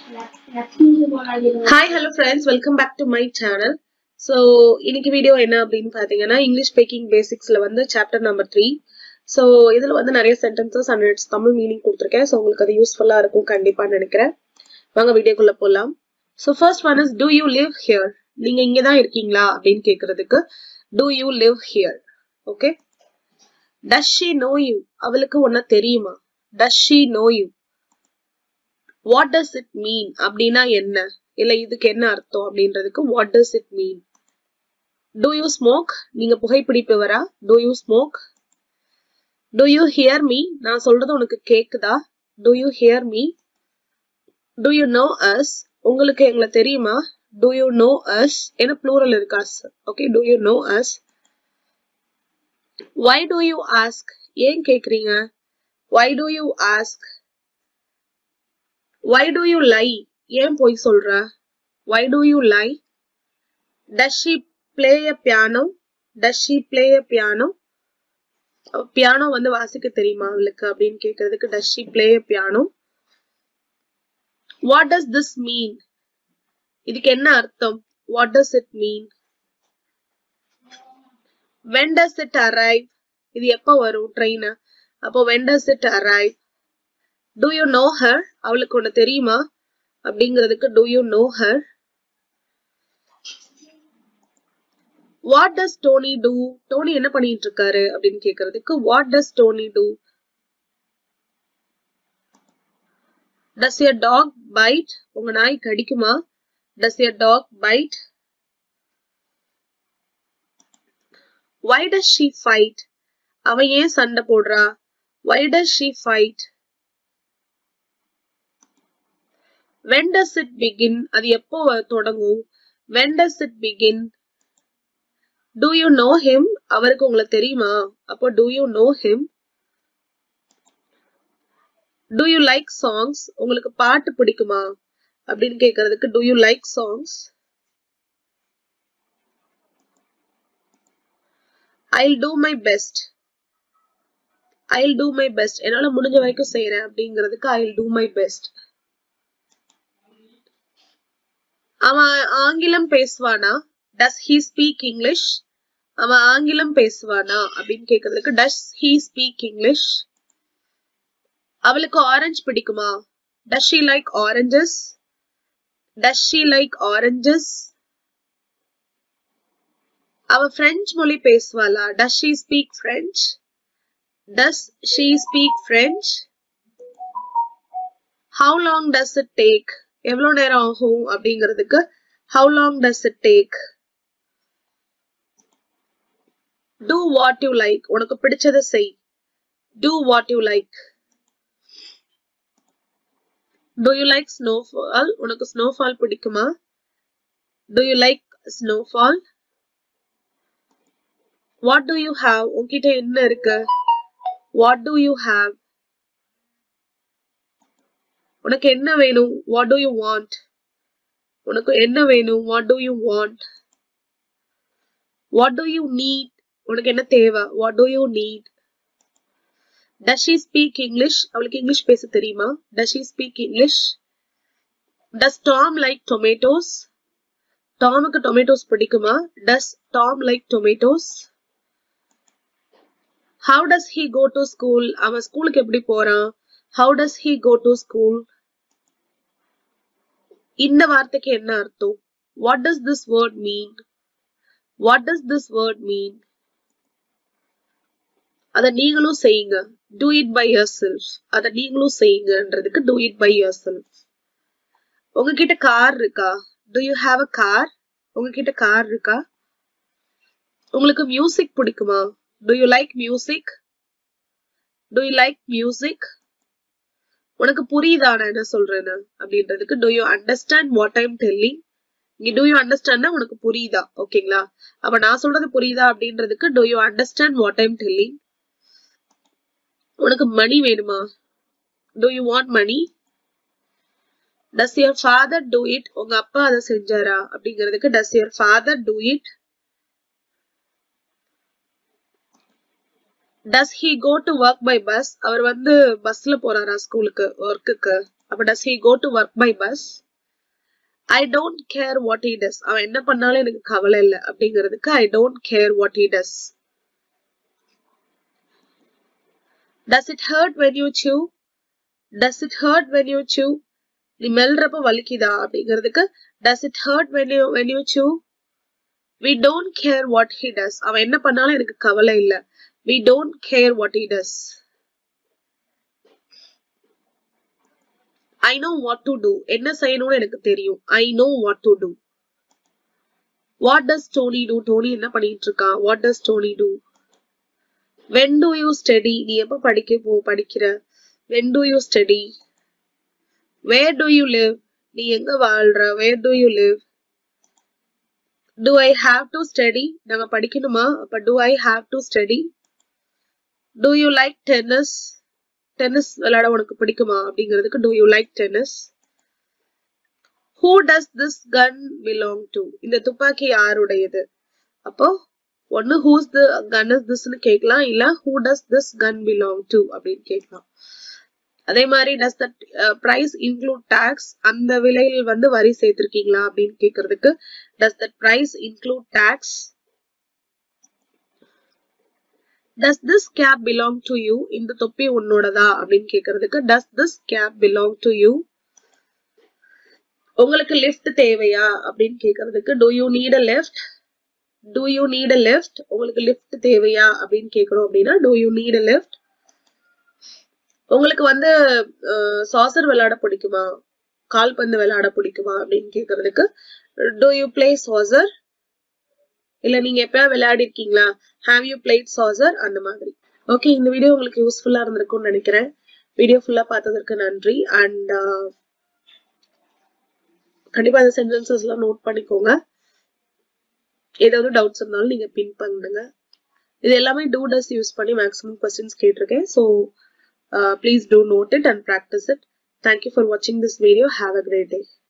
hi hello friends welcome back to my channel so இன்னைக்கு video என்ன அப்படின்னு பார்த்தீங்கன்னா இங்கிலீஷ் ஸ்பீக்கிங் பேசிக்ஸில் வந்து சாப்டர் நம்பர் த்ரீ ஸோ இதில் வந்து நிறைய sentences and its Tamil meaning கொடுத்துருக்கேன் ஸோ உங்களுக்கு அது யூஸ்ஃபுல்லாக இருக்கும் கண்டிப்பாக நினைக்கிறேன் வாங்க வீடியோக்குள்ளே போகலாம் so first one is do you live here நீங்கள் இங்கே தான் இருக்கீங்களா அப்படின்னு கேட்குறதுக்கு do you live here okay does she know you அவளுக்கு ஒன்ன தெரியுமா does she know you what does it mean அப்படின்னா என்ன இல்ல இதுக்கு என்ன அர்த்தம் அப்படின்றதுக்கு what does it mean do you smoke நீங்க புகைப்பிடிப்பவரா two you smoke do you hear me நான் சொல்றது உனக்கு கேக்குதா do you hear me do you know us உங்களுக்கு எங்களை தெரியுமா டூ யூ நோ அஸ் என்ன ப்ளூரல் இருக்கா okay do you know us why do you ask ஏன் கேக்குறீங்க why do you ask why do you lie ஏன் போய் சொல்ற why do you lie does she play a piano does she play a piano piano வந்து வாசிக்க தெரியுமா அவளுக்கு அப்படின்னு கேக்குறதுக்கு does she play a piano what does this mean இதுக்கு என்ன அர்த்தம் what does it mean when does it arrive இது எப்போ வரும் ட்ரெயின் அப்போ when does it arrive do you know her அவளுக்கு ஒன்று தெரியுமா அப்படிங்கிறதுக்கு do you know her what does Tony do Tony என்ன பண்ணிட்டு இருக்காரு அப்படின்னு கேக்குறதுக்கு what does Tony do does your dog bite உங்க நாய் கடிக்குமா does your dog bite why does she fight அவ ஏன் சண்டை போடுறா why does she fight when does it begin அது எப்போ தொடங்கும் when does it begin do you know him அவருக்கு உங்களுக்கு தெரியுமா அப்போ do you know him do you like songs உங்களுக்கு பாட்டு பிடிக்குமா அப்படின்னு கேக்குறதுக்கு do you like songs I'll do my best I'll do my best என்னால முடிஞ்ச வரைக்கும் செய்யறேன் அப்படிங்கிறதுக்கு ஐல் டூ மை பெஸ்ட் அவன் ஆங்கிலம் பேசுவானா டஸ் ஹீ ஸ்பீக் இங்கிலீஷ் அவன் ஆங்கிலம் பேசுவானா அப்படின்னு கேக்குறதுக்கு டஸ் ஹீ ஸ்பீக் இங்கிலீஷ் அவளுக்கு ஆரஞ்சு பிடிக்குமா does she like oranges does she like oranges அவ பிரெஞ்சு மொழி பேசுவாளா does she speak French does she speak French how long does it take எவ்வளவு நேரம் ஆகும் அப்படிங்கிறதுக்கு how long does it take do what you like உனக்கு பிடிச்சதை செய் do what you like do you like snowfall உனக்கு ஸ்னோஃபால் பிடிக்குமா do you like snowfall what do you have உன்கிட்ட என்ன இருக்கு வாட் டு யூ ஹாவ் உனக்கு என்ன வேணும் வாட் டு யூ வாண்ட் உனக்கு என்ன வேணும் what do you want what do you need உனக்கு என்ன தேவை what do you need does she speak English அவளுக்கு இங்கிலீஷ் பேச தெரியுமா does she speak English does Tom like tomatoes டாமுக்கு டொமேட்டோஸ் பிடிக்குமா does Tom like tomatoes how does he go to school அவன் ஸ்கூலுக்கு எப்படி போறான் how does he go to school இந்த வார்த்தைக்கு என்ன அர்த்தம் what does this word mean what does this word mean அத நீங்களும் செய்யுங்க do it by yourself அத நீங்களும் செய்யுங்கன்றதுக்கு do it by yourself உங்ககிட்ட கார் இருக்கா do you have a car உங்ககிட்ட கார் இருக்கா உங்களுக்கு மியூசிக் பிடிக்குமா do you like music do you like music உனக்கு புரியுதா நான் என்ன சொல்றேன்னு அப்படின்றதுக்கு do you understand what I'm telling இங்க டு யூ அண்டர்ஸ்டாண்ட்னா உனக்கு புரியுதா ஓகேங்களா அப்ப நான் சொல்றது புரியுதா அப்படின்றதுக்கு do you understand what I'm telling உனக்கு மணி வேணுமா do you want money does your father do it உங்க அப்பா அதை செஞ்சாரா அப்படிங்கிறதுக்கு does your father do it does he go to work by bus அவர் வந்து பஸ்ல போறாரா ஸ்கூலுக்கு ஒர்க்குக்கு அப்ப does he go to work by bus I don't care what he does அவன் என்ன பண்ணாலும் எனக்கு கவலை இல்லை அப்படிங்கிறதுக்கு I don't care what he does does it hurt when you chew does it hurt when you chew நீ மெல்றப்ப வலிக்குதா அப்படிங்கிறதுக்கு does it hurt when you when you chew we don't care what he does அவன் என்ன பண்ணாலும் எனக்கு கவலை இல்லை we don't care what he does I know what to do என்ன செய்யணும்னு எனக்கு தெரியும் I know what to do what does Tony do Tony என்ன பண்ணிட்டு இருக்கான் what does Tony do when do you study நீ எப்ப படிக்க போ படிக்கிற when do you study where do you live நீ எங்க வாழ்ற where do you live do I have to study நாங்க படிக்கணுமா அப்ப do I have to study do you like tennis tennis விளையாட உனக்கு பிடிக்குமா அப்படிங்கிறதுக்கு do you like tennis who does this gun belong to இந்த துப்பாக்கி யாருடையது அப்போ ஒன்னு ஹூஸ் த கன் இஸ் திஸ்னு கேட்கலாம் இல்ல who does this gun belong to அப்படின்னு கேட்கலாம் அதே மாதிரி does that price include tax அந்த விலையில் வந்து வரி சேர்த்திருக்கீங்களா அப்படின்னு கேட்கறதுக்கு does that price include tax does this cap belong to you இந்த தொப்பி உன்னோடதா அப்படின்னு கேட்கறதுக்கு does this cap belong to you உங்களுக்கு லிஃப்ட் தேவையா அப்படின்னு கேட்கறதுக்கு do you need a left do you need a left உங்களுக்கு லிஃப்ட் தேவையா அப்படின்னு கேட்கணும் அப்படின்னா to you need a left உங்களுக்கு வந்து சாசர் விளையாட பிடிக்குமா கால்பந்து விளையாட பிடிக்குமா அப்படின்னு கேட்கறதுக்கு டு யூ பிளே சாசர் இல்ல நீங்க எப்பயாவது விளையாடி இருக்கீங்களா ஹாவ் யூ பிளேட் சாசர் அந்த மாதிரி ஓகே இந்த வீடியோ உங்களுக்கு யூஸ்ஃபுல்லா இருந்திருக்கும்னு நினைக்கிறேன் வீடியோ ஃபுல்லா பார்த்ததற்கு நன்றி அண்ட் கண்டிப்பா அந்த சென்டென்சஸ் எல்லாம் நோட் பண்ணிக்கோங்க ஏதாவது டவுட்ஸ் இருந்தாலும் நீங்க பின் பண்ணுங்க இது எல்லாமே டூ டஸ் யூஸ் பண்ணி மேக்ஸிமம் கொஸ்டின்ஸ் கேட்டிருக்கேன் so please do note it and practice it thank you for வாட்சிங் this video have a great day